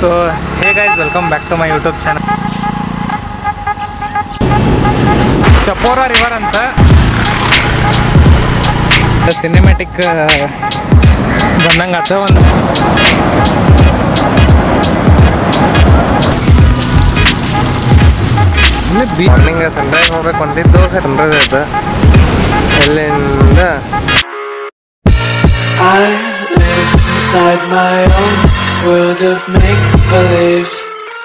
So hey guys welcome back to my YouTube channel Chapora river ಅಂತ cinematic ಬಂದಂಗಾತ ಒಂದು morning Sunrise ಹೋಗ್ಬೇಕು ಅಂತಿದ್ದು Sunrise ಆಯ್ತು ಎಲ್ಲಿಂದ I live inside my own world of make believe.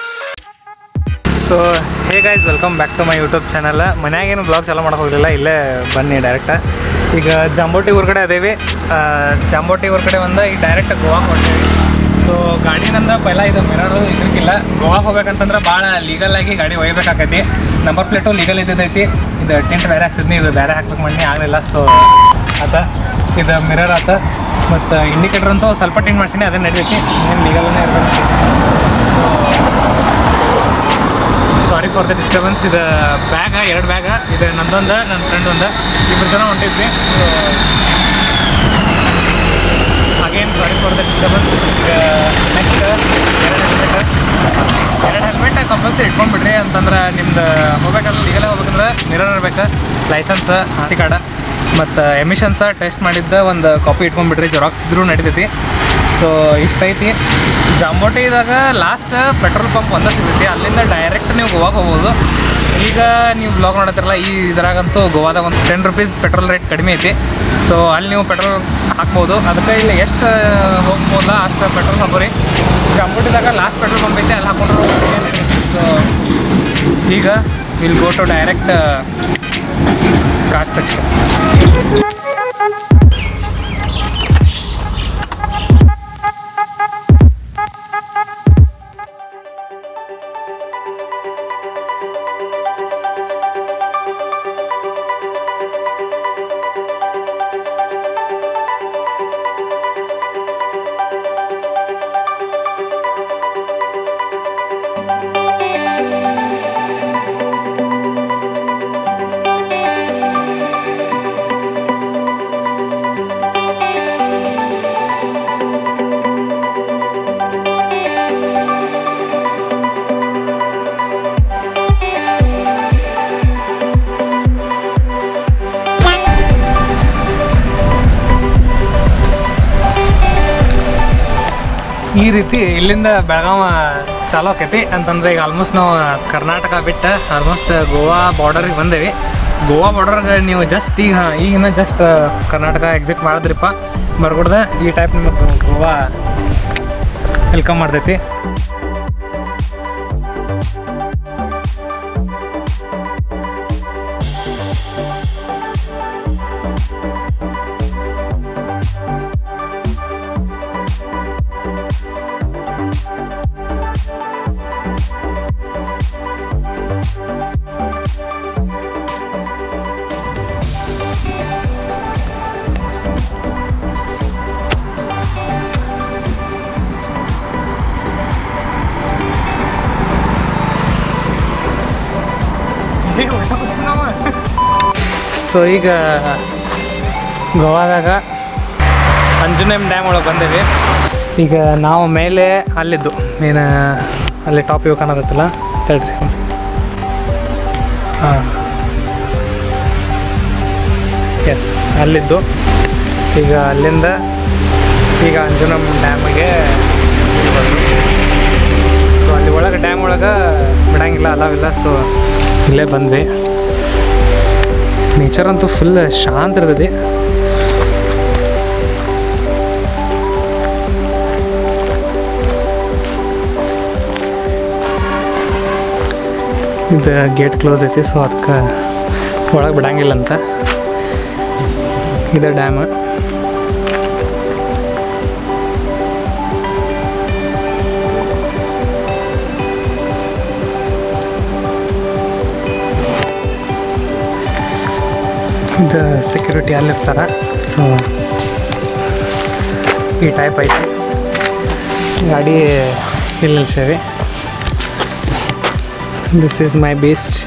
So hey guys welcome back to my YouTube channel ಮನ್ಯಾಗೇನು blog ಚಾಲೂ ಮಾಡೋಕೆ ಹೋಗಲಿಲ್ಲ ಇಲ್ಲೇ ಬನ್ನಿ ಡೈರೆಕ್ಟ್ ಈಗ ಜಾಂಬೋಟಿ ಊರ ಕಡೆ ಅದೇವಿ ಆ, ಜಾಂಬೋಟಿ ಊರ ಕಡೆ ಬಂದ ಈಗ ಡೈರೆಕ್ಟ್ ಗೋವಾಗೆ ಹೊಂಟೇವಿ ಸೊ ಗಾಡಿ ನಂದ ಪೈಲ ಇದು ಮಿರರ್ ಇದ್ರಕ್ಕಿಲ್ಲ ಗೋವಾಗೆ ಹೋಗ್ಬೇಕಂತಂದ್ರೆ ಭಾಳ ಲೀಗಲ್ ಆಗಿ ಗಾಡಿ ಒಯ್ಬೇಕಾಕೈತಿ ನಂಬರ್ ಪ್ಲೇಟು ಲೀಗಲ್ ಇದ್ದೈತಿ ಇದು ಟೆಂಟ್ ಬೇರೆ ಹಾಕ್ಸಿದ್ನಿ ಇದು ಬೇರೆ ಹಾಕ್ಬೇಕು ಮಾಡಿ ಆಗಲಿಲ್ಲ ಸೊ ಆತ ಇದು ಮಿರರ್ ಆತ ಮತ್ತು ಇಂಡಿಕೇಟರ್ ಅಂತೂ ಸ್ವಲ್ಪ ಟಿಂಟ್ ಮಾಡ್ಸೀನಿ ಅದೇ ನಡೀತೈತಿ ಏನು ಲೀಗಲ್ನೇ ಇರಬೇಕು ಸಾರಿ ಫಾರ್ ದ ಡಿಸ್ಟರ್ಬೆನ್ಸ್ ಇದು ಬ್ಯಾಗ ಎರಡು ಬ್ಯಾಗ ಇದು ನಂದೊಂದು ನನ್ನ ಫ್ರೆಂಡ್ ಒಂದು ಇಬ್ಬರು ಜನ ಹೊಂಟಿದ್ವಿ again sorry for the disturbance ಈಗ ನೆಕ್ಸ್ಟ್ ಎರಡು ಹೆಲ್ಮೆಟ್ ಎರಡು ಹೆಲ್ಮೆಟ್ ಕಂಪಲ್ಸರಿ ಇಟ್ಕೊಂಡ್ಬಿಡ್ರಿ ಅಂತಂದ್ರೆ ನಿಮ್ದು ಹೋಗ್ಬೇಕಲ್ಲ ಲೀಗಲ್ ಹೋಗ್ಬೇಕಂದ್ರೆ ಮಿರರ್ ಇರ್ಬೇಕು ಲೈಸೆನ್ಸ್ ಆರ್ ಸಿ ಕಾರ್ಡ ಮತ್ತು ಎಮಿಷನ್ಸ ಟೆಸ್ಟ್ ಮಾಡಿದ್ದ ಒಂದು ಕಾಪಿ ಇಟ್ಕೊಂಡ್ಬಿಡ್ರಿ ಜೆರಾಕ್ಸ್ ಇದ್ರೂ ನಡೀತೈತಿ ಸೊ ಇಷ್ಟೈತಿ ಜಾಂಬೋಟಿದಾಗ ಲಾಸ್ಟ್ ಪೆಟ್ರೋಲ್ ಪಂಪ್ ಒಂದೇ ಸಿಗ್ತೈತಿ ಅಲ್ಲಿಂದ ಡೈರೆಕ್ಟ್ ನೀವು ಗೋವಾಗೆ ಹೋಗ್ಬೋದು ಈಗ ನೀವು ಬ್ಲಾಗ್ ನೋಡತ್ತಿರಲ್ಲ ಈ ಇದ್ರಾಗಂತೂ ಗೋವಾದಾಗ ಒಂದು ಟೆನ್ ರುಪೀಸ್ ಪೆಟ್ರೋಲ್ ರೇಟ್ ಕಡಿಮೆ ಐತಿ ಸೊ ಅಲ್ಲಿ ನೀವು ಪೆಟ್ರೋಲ್ ಹಾಕ್ಬೋದು ಅದಕ್ಕೆ ಇಲ್ಲಿ ಎಷ್ಟು ಹೋಗ್ಬೋದಲ್ಲ ಅಷ್ಟು ಪೆಟ್ರೋಲ್ ಹಾಕೋರಿ ಜಾಂಬೋಟಿದಾಗ ಲಾಸ್ಟ್ ಪೆಟ್ರೋಲ್ ಪಂಪ್ ಐತಿ ಅಲ್ಲಿ ಹಾಕೊಂಡ್ರು ಸೊ ಈಗ will go to direct car section ಈ ರೀತಿ ಇಲ್ಲಿಂದ ಬೆಳಗಾವ ಚಾಲೂ ಆಕೈತಿ ಅಂತಂದ್ರೆ ಈಗ ಆಲ್ಮೋಸ್ಟ್ ನಾವು ಕರ್ನಾಟಕ ಬಿಟ್ಟು ಆಲ್ಮೋಸ್ಟ್ ಗೋವಾ ಬಾರ್ಡರಿಗೆ ಬಂದೇವಿ ಗೋವಾ ಬಾರ್ಡರ್ಗೆ ನೀವು ಜಸ್ಟ್ ಈಗ ಈಗಿನ ಜಸ್ಟ್ ಕರ್ನಾಟಕ ಎಕ್ಸಿಟ್ ಮಾಡಿದ್ರಿಪ್ಪ ಬರ್ಕೊಡ್ದೆ ಈ ಟೈಪ್ ನಿಮಗೆ ಗೋವಾ ವೆಲ್ಕಮ್ ಮಾಡ್ತೈತಿ ಸೊ ಈಗ ಗೋವಾದಾಗ ಅಂಜನೇಮ್ ಡ್ಯಾಮ್ ಒಳಗೆ ಬಂದೇವಿ ಈಗ ನಾವು ಮೇಲೆ ಅಲ್ಲಿದ್ದು ಏನು ಅಲ್ಲಿ ಟಾಪ್ ಇವು ಕಾಣತ್ತಲ್ಲ ತಡ್ರಿ ಹಾಂ ಎಸ್ ಅಲ್ಲಿದ್ದು ಈಗ ಅಲ್ಲಿಂದ ಈಗ ಅಂಜನಮ್ ಡ್ಯಾಮಿಗೆ ಸೊ ಅಲ್ಲಿ ಒಳಗೆ ಡ್ಯಾಮ್ ಒಳಗೆ ಬಿಡಂಗಿಲ್ಲ ಅಲಾವಿಲ್ಲ ಸೊ ಇಲ್ಲೇ ಬಂದ್ವಿ ನೇಚರ್ ಅಂತೂ ಫುಲ್ ಶಾಂತ ಇರ್ತೈತಿ ಇದು ಗೇಟ್ ಕ್ಲೋಸ್ ಐತಿ ಸೊ ಅದಕ್ಕೆ ಒಳಗೆ ಬಿಡಂಗಿಲ್ಲ ಅಂತ ಇದು ಡ್ಯಾಮ್ ಇದು ಸೆಕ್ಯೂರಿಟಿ ಅಲ್ಲಿರ್ತಾರೆ ಸೊ ಈ ಟೈಪ್ ಐತಿ ಗಾಡಿ ಇಲ್ಲಿ ನಿಲ್ಸೇವಿ this is my best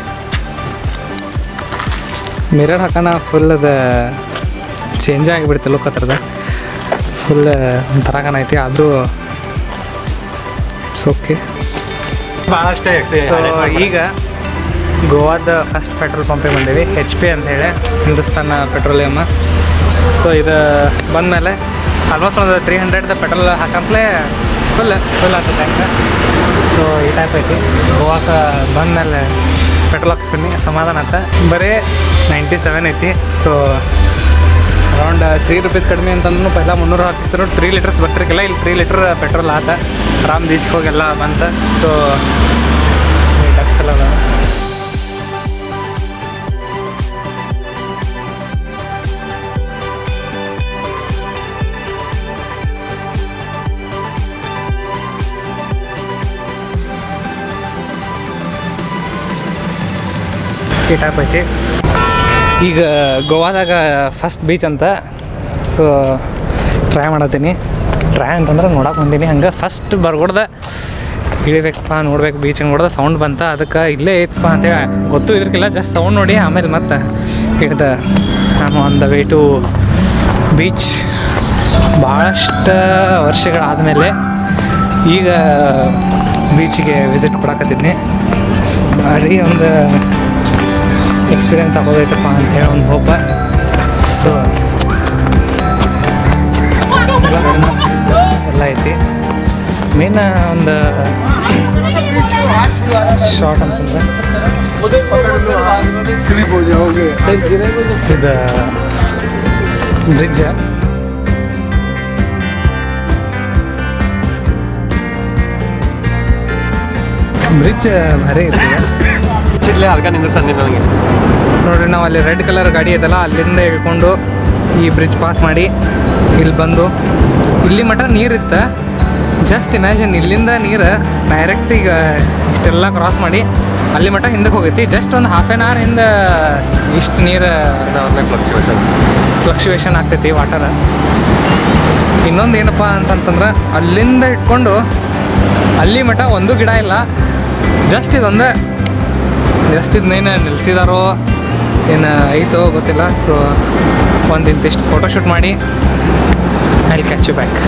mirror ಹಾಕೋಣ ಫುಲ್ ಅದು ಚೇಂಜ್ ಆಗಿಬಿಡುತ್ತೆ ಲುಕ್ ಹತ್ರದ ಫುಲ್ ಒಂಥರ ಐತಿ ಆದರೂ ಇಟ್ಸ್ ಓಕೆ ಭಾಳಷ್ಟೇ ಸೊ ಈಗ ಗೋವಾದ ಫಸ್ಟ್ ಪೆಟ್ರೋಲ್ ಪಂಪಿಗೆ ಬಂದೀವಿ ಹೆಚ್ ಪಿ ಅಂತ ಹೇಳಿ ಹಿಂದೂಸ್ತಾನ ಪೆಟ್ರೋಲಿಯಮ್ ಸೊ ಇದು ಬಂದಮೇಲೆ ಆಲ್ಮೋಸ್ಟ್ ಒಂದು ತ್ರೀ ಹಂಡ್ರೆಡ್ದ ಪೆಟ್ರೋಲ್ ಹಾಕಂತಲೇ ಫುಲ್ ಫುಲ್ ಆಗ್ತದೆ ಟ್ಯಾಂಕ್ ಸೊ ಈ ಟೈಪ್ ಐತಿ ಗೋವಾಕ್ಕೆ ಬಂದಮೇಲೆ ಪೆಟ್ರೋಲ್ ಹಾಕ್ಸ್ಕೊಂಡು ಸಮಾಧಾನ ಅಂತ ಬರೀ ನೈಂಟಿ ಸೆವೆನ್ ಐತಿ ಸೊ ಅರೌಂಡ್ ತ್ರೀ ರುಪೀಸ್ ಕಡಿಮೆ ಅಂತಂದ್ರೂ ಪೈಲ ಮುನ್ನೂರು ಹಾಕಿಸ್ತಾರೆ ತ್ರೀ ಲೀಟರ್ಸ್ ಬರ್ತಿರ್ಕಿಲ್ಲ ಇಲ್ಲಿ ತ್ರೀ ಲೀಟ್ರ್ ಪೆಟ್ರೋಲ್ ಆತ ರಾಮ್ ಬೀಚ್ಗೆ ಹೋಗೆಲ್ಲ ಬಂತ ಸೊ ಟಕ್ಸ್ ಎಲ್ಲ ಅದಾವ. ಈ ಟೈಪ್ ಐತಿ ಈಗ ಗೋವಾದಾಗ ಫಸ್ಟ್ ಬೀಚ್ ಅಂತ ಸೊ ಟ್ರೈ ಮಾಡತ್ತೀನಿ ಟ್ರೈ ಅಂತಂದ್ರೆ ನೋಡಕ್ಕೆ ಬಂದೀನಿ ಹಂಗೆ ಫಸ್ಟ್ ಬರ್ಗೊಡ್ದ ಇಳಿಬೇಕಪ್ಪ ನೋಡ್ಬೇಕು ಬೀಚ್ ನೋಡ್ದ ಸೌಂಡ್ ಬಂತ ಅದಕ್ಕೆ ಇಲ್ಲೇ ಐತಪ್ಪ ಅಂತೇಳಿ ಗೊತ್ತು ಇದ್ರಕ್ಕಿಲ್ಲ ಜಸ್ಟ್ ಸೌಂಡ್ ನೋಡಿ ಆಮೇಲೆ ಮತ್ತೆ ಹಿಡ್ದ ನಾನು on the way to beach ಭಾಳಷ್ಟು ವರ್ಷಗಳಾದಮೇಲೆ ಈಗ ಬೀಚಿಗೆ ವಿಸಿಟ್ ಕೊಡಕತ್ತಿದ್ನಿ ಸೊ ಭಾರಿ ಒಂದು ಎಕ್ಸ್ಪೀರಿಯನ್ಸ್ ಆಗೋದೈತಪ್ಪ ಅಂತ ಹೇಳಿ ಒಂದು ಹೋಪ ಸೊ ಎಲ್ಲ ಕಡಿಮೆ ಎಲ್ಲ ಐತಿ ಮೇನ್ ಒಂದು ಶಾರ್ಟ್ ಅಂತಂದ್ರೆ ಇದು ಬ್ರಿಡ್ಜ್ ಬ್ರಿಡ್ಜ್ ಭಾರಿ ಐತಿ ಚಿರ್ಲೆ ಅದಕ್ಕೆ ನಿಂದ್ರಸಂದಿ ನನಗೆ ನೋಡ್ರಿ ನಾವು ಅಲ್ಲಿ ರೆಡ್ ಕಲರ್ ಗಾಡಿ ಐತಲ್ಲ ಅಲ್ಲಿಂದ ಇಳ್ಕೊಂಡು ಈ ಬ್ರಿಡ್ಜ್ ಪಾಸ್ ಮಾಡಿ ಇಲ್ಲಿ ಬಂದು ಇಲ್ಲಿ ಮಟ ನೀರಿತ್ತ ಜಸ್ಟ್ ಇಮ್ಯಾಜಿನ್ ಇಲ್ಲಿಂದ ನೀರು ಡೈರೆಕ್ಟ್ ಈಗ ಇಷ್ಟೆಲ್ಲ ಕ್ರಾಸ್ ಮಾಡಿ ಅಲ್ಲಿ ಮಟ ಹಿಂದಕ್ಕೆ ಹೋಗೈತಿ ಜಸ್ಟ್ ಒಂದು ಹಾಫ್ ಆನ್ ಅವರ್ ಹಿಂದೆ ಇಷ್ಟು ನೀರು ಫ್ಲಕ್ಚುವೇಷನ್ ಫ್ಲಕ್ಚುವೇಷನ್ ಆಗ್ತೈತಿ ವಾಟರ್ ಇನ್ನೊಂದು ಏನಪ್ಪ ಅಂತಂತಂದ್ರೆ ಅಲ್ಲಿಂದ ಇಟ್ಕೊಂಡು ಅಲ್ಲಿ ಮಠ ಒಂದು ಗಿಡ ಇಲ್ಲ ಜಸ್ಟ್ ಇದೊಂದೇ ಜಸ್ಟ್ ಇದನ್ನೇನು ನಿಲ್ಸಿದಾರೋ ಏನು ಐತೋ ಗೊತ್ತಿಲ್ಲ ಸೊ ಒಂದು ಇಂತಿಷ್ಟು ಫೋಟೋಶೂಟ್ ಮಾಡಿ ಐ ಕ್ಯಾಚ್ ಯು ಬ್ಯಾಕ್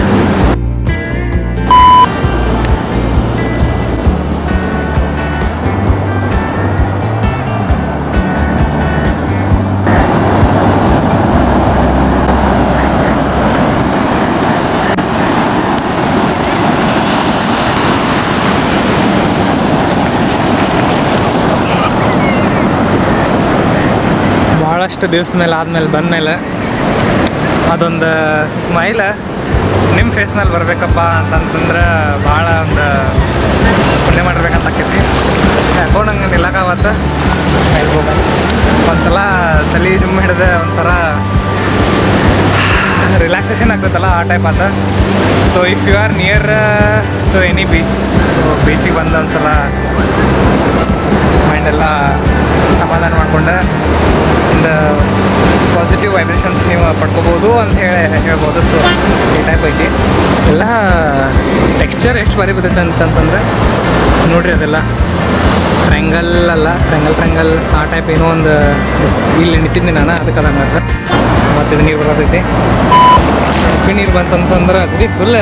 ಭಾಳಷ್ಟು ದಿವ್ಸ ಮೇಲೆ ಆದಮೇಲೆ ಬಂದಮೇಲೆ ಅದೊಂದು ಸ್ಮೈಲ್ ನಿಮ್ಮ ಫೇಸ್ ಮೇಲೆ ಬರಬೇಕಪ್ಪ ಅಂತಂತಂದ್ರೆ ಭಾಳ ಒಂದು ಪುಣ್ಯ ಮಾಡಿರ್ಬೇಕಂತ ಆಕೈತಿ ಯಾಕೋ ನಂಗೆ ನಿಲ್ಲಕ್ಕಾವತ್ತ ಹೇಳ್ಬೋದ ಒಂದ್ಸಲ ತಲೆ ಜುಮ್ ಹಿಡ್ದೆ ಒಂಥರ ರಿಲ್ಯಾಕ್ಸೇಷನ್ ಆಗ್ತೈತಲ್ಲ ಆ ಟೈಪ್ ಆತ so if you are near to any beach so ಬೀಚಿಗೆ ಬಂದು ಒಂದ್ಸಲ ಮೈಂಡೆಲ್ಲ ಸಮಾಧಾನ ಮಾಡಿಕೊಂಡು ಒಂದು ಪಾಸಿಟಿವ್ ವೈಬ್ರೇಷನ್ಸ್ ನೀವು ಪಡ್ಕೋಬೋದು ಅಂತ ಹೇಳಿ ಹೇಳ್ಬೋದು ಸೊ ಈ ಟೈಪ್ ಐತಿ ಎಲ್ಲ ಟೆಕ್ಸ್ಚರ್ ಎಷ್ಟು ಬಾರಿ ಬರ್ತೈತೆ ಅಂತಂತಂದ್ರೆ ನೋಡ್ರಿ ಅದೆಲ್ಲ ಟ್ರ್ಯಾಂಗಲ್ ಅಲ್ಲ ಟ್ರ್ಯಾಂಗಲ್ ಟ್ರ್ಯಾಂಗಲ್ ಆ ಟೈಪ್ ಏನೋ ಒಂದು ಎಸ್ ಇಲ್ಲಿ ನಿಂತಿದ್ದೆ ನಾನು ಅದಕ್ಕೆ ಅದಂಗ ಸೊ ಮತ್ತೆ ಇದು ನೀರು ಬರತೈತಿ ಉಪ್ಪು ನೀರು ಬಂತಂತಂದ್ರೆ ಅಗದಿ ಫುಲ್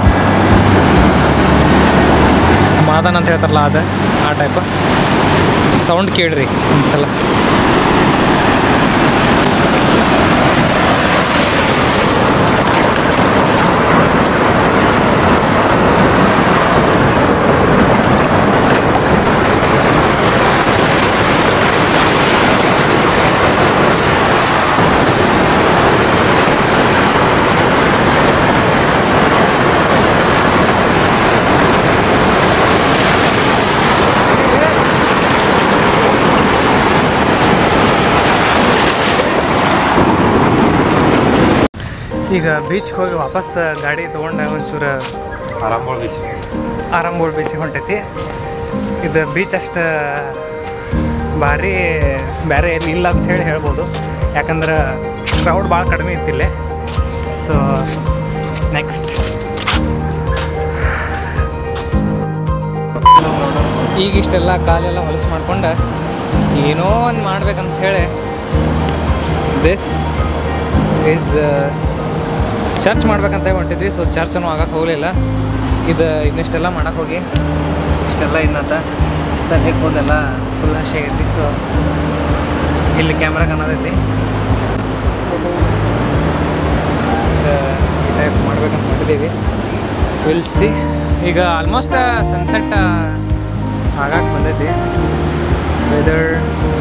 ಸಮಾಧಾನ ಅಂತ ಹೇಳ್ತಾರಲ್ಲ ಅದು ಆ ಟೈಪ್ ಸೌಂಡ್ ಕೇಳ್ರಿ ಒಂದ್ಸಲ ಈಗ ಬೀಚ್ಗೆ ಹೋಗಿ ವಾಪಸ್ ಗಾಡಿ ತೊಗೊಂಡು ಒಂಚೂರು ಆರಾಮ್ ಬೀಚ್ ಆರಂಬೋಳ್ ಬೀಚಿಗೆ ಹೊಂಟೈತಿ ಇದು ಬೀಚ್ ಅಷ್ಟು ಭಾರಿ ಬೇರೆ ಎಲ್ಲಿ ಇಲ್ಲ ಅಂತ ಹೇಳಿ ಹೇಳ್ಬೋದು ಯಾಕಂದ್ರೆ ಕ್ರೌಡ್ ಭಾಳ ಕಡಿಮೆ ಇತ್ತಿಲ್ಲೇ ಸೊ ನೆಕ್ಸ್ಟ್ ಈಗ ಇಷ್ಟೆಲ್ಲ ಕಾಲೆಲ್ಲ ಹೊಲಸು ಮಾಡ್ಕೊಂಡು ಏನೋ ಒಂದು ಮಾಡ್ಬೇಕಂತ ಹೇಳಿ ದಿಸ್ ಈಸ್ ಚರ್ಚ್ ಮಾಡ್ಬೇಕಂತ ಹೊಂಟಿದ್ವಿ ಸೊ ಚರ್ಚನ್ನು ಆಗಕ್ಕೆ ಹೋಗಲಿಲ್ಲ ಇದು ಇನ್ನಿಷ್ಟೆಲ್ಲ ಮಾಡಕ್ಕೆ ಹೋಗಿ ಇಷ್ಟೆಲ್ಲ ಇನ್ನತ್ತ ತಲೆಗೆ ಹೋದೆಲ್ಲ ಫುಲ್ ಹಸಿ ಆಗೈತಿ ಸೊ ಇಲ್ಲಿ ಕ್ಯಾಮ್ರಾ ಕಾಣತೈತಿ ಈ ಟೈಪ್ ಮಾಡ್ಬೇಕಂತ ಮಾಡಿದ್ದೀವಿ ವಿಲ್ ಸಿ ಈಗ ಆಲ್ಮೋಸ್ಟ್ ಸನ್ಸೆಟ್ ಆಗಕ್ಕೆ ಬಂದೈತಿ ವೆದರ್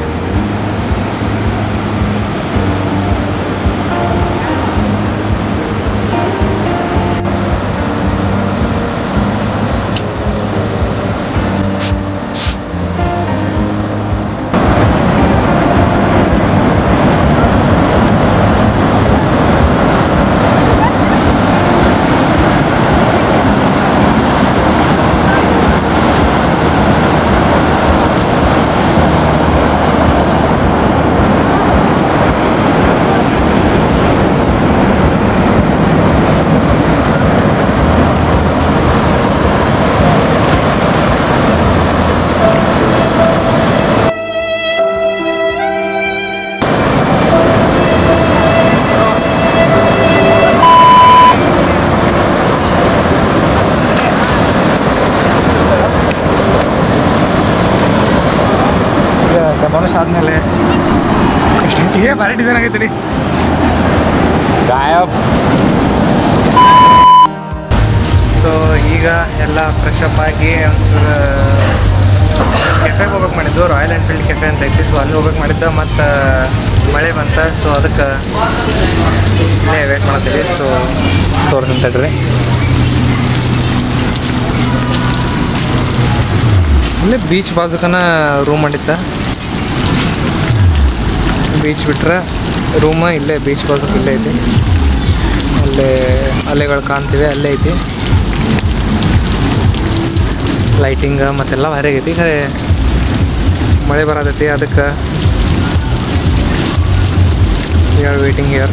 ಈಗ ಡೆಮಾಲಿಷ್ ಆದಮೇಲೆ ಎಷ್ಟೊತ್ತಿಗೆ ಭಾರಿ ಡಿಸೈನ್ ಆಗೈತೆ ರೀ ಗಾಯಬ್ ಸೊ ಈಗ ಎಲ್ಲ ಫ್ರೆಶ್ ಅಪ್ ಆಗಿ ಒಂಚೂರು ಕೆಫೆಗೆ ಹೋಗ್ಬೇಕು ಮಾಡಿದ್ದು ರಾಯಲ್ ಎನ್ಫೀಲ್ಡ್ ಕೆಫೆ ಅಂತ ಐತಿ ಸೊ ಅಲ್ಲಿ ಹೋಗ್ಬೇಕು ಮಾಡಿದ್ದ ಮತ್ತು ಮಳೆ ಬಂತ ಸೊ ಅದಕ್ಕೆ ಇಲ್ಲೇ ವೇಟ್ ಮಾಡ್ತೀವಿ ಸೊ ತೋರ್ಸಂತ ತಡ್ರಿ ಇಲ್ಲೇ ಬೀಚ್ ಬಾಜುಕನ ರೂಮ್ ಮಾಡಿದ್ದ ಬೀಚ್ ಬಿಟ್ರೆ ರೂಮ ಇಲ್ಲೇ ಬೀಚ್ ಬಾಜುಕ್ ಇಲ್ಲೇ ಐತಿ ಅಲ್ಲೇ ಅಲೆಗಳು ಕಾಣ್ತಿವೆ ಅಲ್ಲೇ ಐತಿ ಲೈಟಿಂಗ್ ಮತ್ತೆಲ್ಲ ಭಾರಿ ಆಗೈತಿ ಖರೆ ಮಳೆ ಬರತೈತಿ ಅದಕ್ಕೆ ಆರ್ ವೇಟಿಂಗ್ ಇಯರ್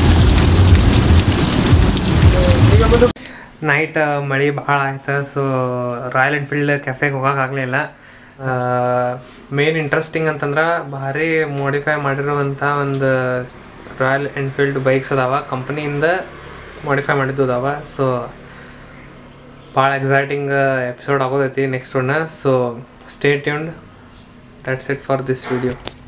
ನೈಟ್ ಮಳೆ ಭಾಳ ಆಯ್ತು ಸೊ ರಾಯಲ್ ಎನ್ಫೀಲ್ಡ್ ಕೆಫೆಗೆ ಹೋಗೋಕ್ಕಾಗಲಿಲ್ಲ ಮೇನ್ ಇಂಟ್ರೆಸ್ಟಿಂಗ್ ಅಂತಂದ್ರೆ ಭಾರಿ ಮಾಡಿಫೈ ಮಾಡಿರುವಂಥ ಒಂದು ರಾಯಲ್ ಎನ್ಫೀಲ್ಡ್ ಬೈಕ್ಸ್ ಅದಾವ ಕಂಪ್ನಿಯಿಂದ ಮಾಡಿಫೈ ಮಾಡಿದ್ದು ಅದಾವ ಸೊ ಭಾಳ ಎಕ್ಸೈಟಿಂಗ್ ಎಪಿಸೋಡ್ ಆಗೋದೈತಿ ನೆಕ್ಸ್ಟ್ ಒನ್ನ so stay tuned that's it for this video